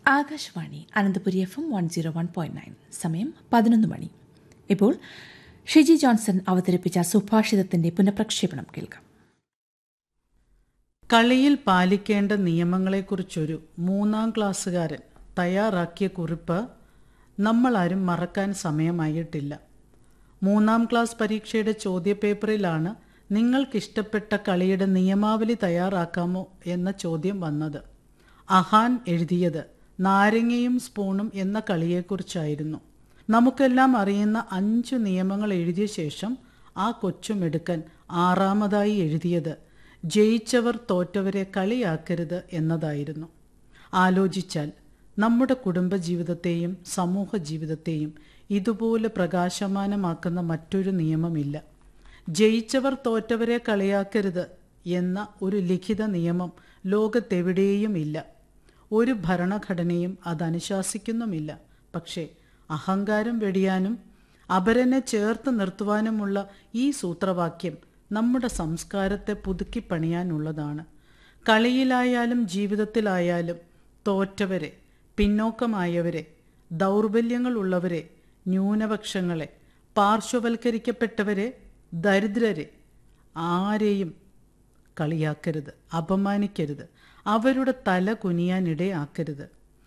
Akashvani Ananthapuri F M one zero one point nine സമയം പതിനൊന്ന് മണി ഇപ്പോൾ ഷിജി ജോൺസൺ അവതരിപ്പിച്ച സുഭാഷിതത്തിന്റെ പുനഃപ്രക്ഷേപണം കേൾക്കാം കളിയിൽ പാലിക്കേണ്ട നിയമങ്ങളെക്കുറിച്ചൊരു മൂന്നാം ക്ലാസ്സുകാരൻ തയ്യാറാക്കിയ കുറിപ്പ് നമ്മളാരും മറക്കാൻ സമയമായിട്ടില്ല മൂന്നാം ക്ലാസ് പരീക്ഷയുടെ ചോദ്യപേപ്പറിലാണ് നിങ്ങൾക്കിഷ്ടപ്പെട്ട കളിയുടെ നിയമാവലി തയ്യാറാക്കാമോ എന്ന ചോദ്യം വന്നത് അഹാൻ എഴുതിയത് നാരങ്ങയും സ്പൂണും എന്ന കളിയെക്കുറിച്ചായിരുന്നു നമുക്കെല്ലാം അറിയുന്ന അഞ്ചു നിയമങ്ങൾ എഴുതിയ ശേഷം ആ കൊച്ചുമെടുക്കൻ ആറാമതായി എഴുതിയത് ജയിച്ചവർ തോറ്റവരെ കളിയാക്കരുത് എന്നതായിരുന്നു ആലോചിച്ചാൽ നമ്മുടെ കുടുംബജീവിതത്തെയും സമൂഹ ജീവിതത്തെയും ഇതുപോലെ പ്രകാശമാനമാക്കുന്ന മറ്റൊരു നിയമമില്ല ജയിച്ചവർ തോറ്റവരെ കളിയാക്കരുത് എന്ന ഒരു ലിഖിത നിയമം ലോകത്തെവിടെയും ഇല്ല ഒരു ഭരണഘടനയും അതനുശാസിക്കുന്നുമില്ല പക്ഷേ അഹങ്കാരം വെടിയാനും അപരനെ ചേർത്ത് നിർത്തുവാനുമുള്ള ഈ സൂത്രവാക്യം നമ്മുടെ സംസ്കാരത്തെ പുതുക്കി പണിയാനുള്ളതാണ് കളിയിലായാലും ജീവിതത്തിലായാലും തോറ്റവരെ പിന്നോക്കമായവരെ ദൗർബല്യങ്ങളുള്ളവരെ ന്യൂനപക്ഷങ്ങളെ പാർശ്വവൽക്കരിക്കപ്പെട്ടവരെ ദരിദ്രരെ ആരെയും കളിയാക്കരുത് അപമാനിക്കരുത് അവരുടെ തല കുനിയാനിടയാക്കരുത്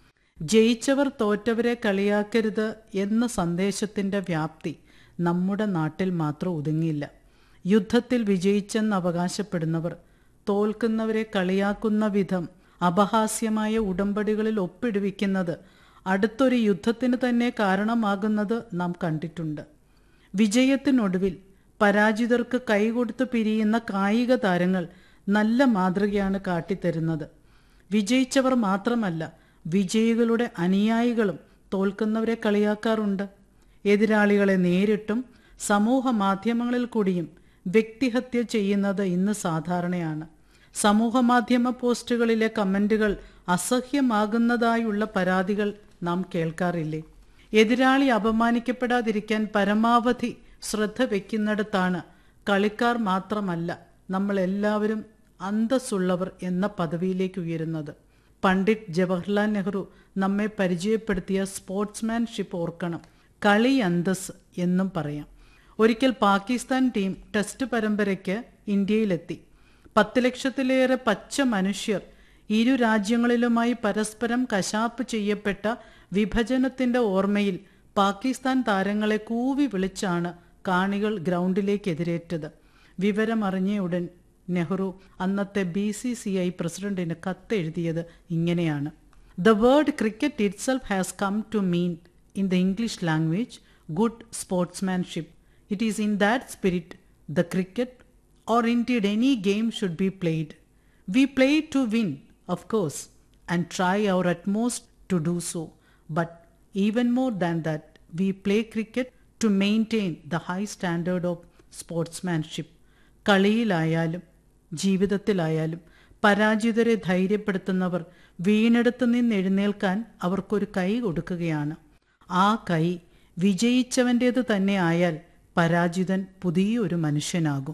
ജയിച്ചവർ തോറ്റവരെ കളിയാക്കരുത് എന്ന സന്ദേശത്തിൻ്റെ വ്യാപ്തി നമ്മുടെ നാട്ടിൽ മാത്രം ഒതുങ്ങില്ല യുദ്ധത്തിൽ വിജയിച്ചെന്ന് അവകാശപ്പെടുന്നവർ തോൽക്കുന്നവരെ കളിയാക്കുന്ന വിധം അപഹാസ്യമായ ഉടമ്പടികളിൽ ഒപ്പിടുവിക്കുന്നത് അടുത്തൊരു യുദ്ധത്തിന് തന്നെ കാരണമാകുന്നത് നാം കണ്ടിട്ടുണ്ട് വിജയത്തിനൊടുവിൽ പരാജിതർക്ക് കൈകൊടുത്ത് പിരിയുന്ന കായിക താരങ്ങൾ നല്ല മാതൃകയാണ് കാട്ടിത്തരുന്നത് വിജയിച്ചവർ മാത്രമല്ല വിജയികളുടെ അനുയായികളും തോൽക്കുന്നവരെ കളിയാക്കാറുണ്ട് എതിരാളികളെ നേരിട്ടും സമൂഹ മാധ്യമങ്ങളിൽ കൂടിയും വ്യക്തിഹത്യ ചെയ്യുന്നത് ഇന്ന് സാധാരണയാണ് സമൂഹ മാധ്യമ പോസ്റ്റുകളിലെ കമന്റുകൾ അസഹ്യമാകുന്നതായുള്ള പരാതികൾ നാം കേൾക്കാറില്ലേ എതിരാളി അപമാനിക്കപ്പെടാതിരിക്കാൻ പരമാവധി ശ്രദ്ധ വയ്ക്കുന്നിടത്താണ് കളിക്കാർ മാത്രമല്ല നമ്മൾ എല്ലാവരും അന്തസ്സുള്ളവർ എന്ന പദവിയിലേക്ക് ഉയരുന്നത് പണ്ഡിറ്റ് ജവഹർലാൽ നെഹ്റു നമ്മെ പരിചയപ്പെടുത്തിയ സ്പോർട്സ്മാൻഷിപ്പ് ഓർക്കണം കളി അന്തസ് എന്നും പറയാം ഒരിക്കൽ പാകിസ്ഥാൻ ടീം ടെസ്റ്റ് പരമ്പരയ്ക്ക് ഇന്ത്യയിലെത്തി പത്ത് ലക്ഷത്തിലേറെ പച്ച മനുഷ്യർ ഇരു രാജ്യങ്ങളിലുമായി പരസ്പരം കശാപ്പ് ചെയ്യപ്പെട്ട വിഭജനത്തിന്റെ ഓർമ്മയിൽ പാകിസ്ഥാൻ താരങ്ങളെ കൂവി വിളിച്ചാണ് കാണികൾ ഗ്രൗണ്ടിലേക്ക് എതിരേറ്റത് വിവരമറിഞ്ഞ ഉടൻ നെഹ്റു അന്നത്തെ ബി സി സി ഐ പ്രസിഡന്റിന് കത്തെഴുതിയത് ഇങ്ങനെയാണ് the word cricket itself has come to mean in the English language good sportsmanship it is in that spirit the cricket or indeed any game should be played. We play to win, of course, and try our utmost to do so. But even more than that, we play cricket to maintain the high standard of sportsmanship. കളിയിലായാലും ജീവിതത്തിലായാലും പരാജിതരെ ധൈര്യപ്പെടുത്തുന്നവർ വീണെടുത്ത് നിന്ന് എഴുന്നേൽക്കാൻ അവർക്കൊരു കൈ കൊടുക്കുകയാണ് ആ കൈ വിജയിച്ചവൻ്റേത് തന്നെ ആയാൽ പരാജിതൻ പുതിയൊരു മനുഷ്യനാകും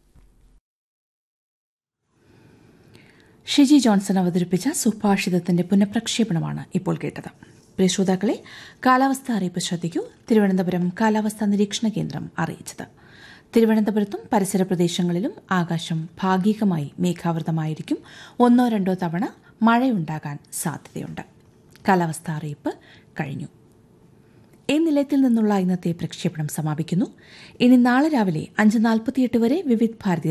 ഷിജി ജോൺസൺ അവതരിപ്പിച്ച സുഭാഷിതത്തിന്റെ പുനഃപ്രക്ഷേപണമാണ് ഇപ്പോൾ കേട്ടത് പ്രിയ ശ്രോതാക്കളെ കാലാവസ്ഥ അറിയിപ്പ് ശ്രദ്ധിക്കൂ തിരുവനന്തപുരം കാലാവസ്ഥാ നിരീക്ഷണ കേന്ദ്രം അറിയിച്ചത് തിരുവനന്തപുരത്തും പരിസര പ്രദേശങ്ങളിലും ആകാശം ഭാഗികമായി മേഘാവൃതമായിരിക്കും ഒന്നോ രണ്ടോ തവണ മഴയുണ്ടാകാൻ സാധ്യതയുണ്ട് കാലാവസ്ഥാ അറിയിപ്പ് കഴിഞ്ഞു ഈ നിലയത്തിൽ നിന്നുള്ള ഇന്നത്തെ പ്രക്ഷേപണം സമാപിക്കുന്നു ഇനി നാളെ രാവിലെ അഞ്ച് നാൽപ്പത്തിയെട്ട് വരെ വിവിധ് ഭാരതി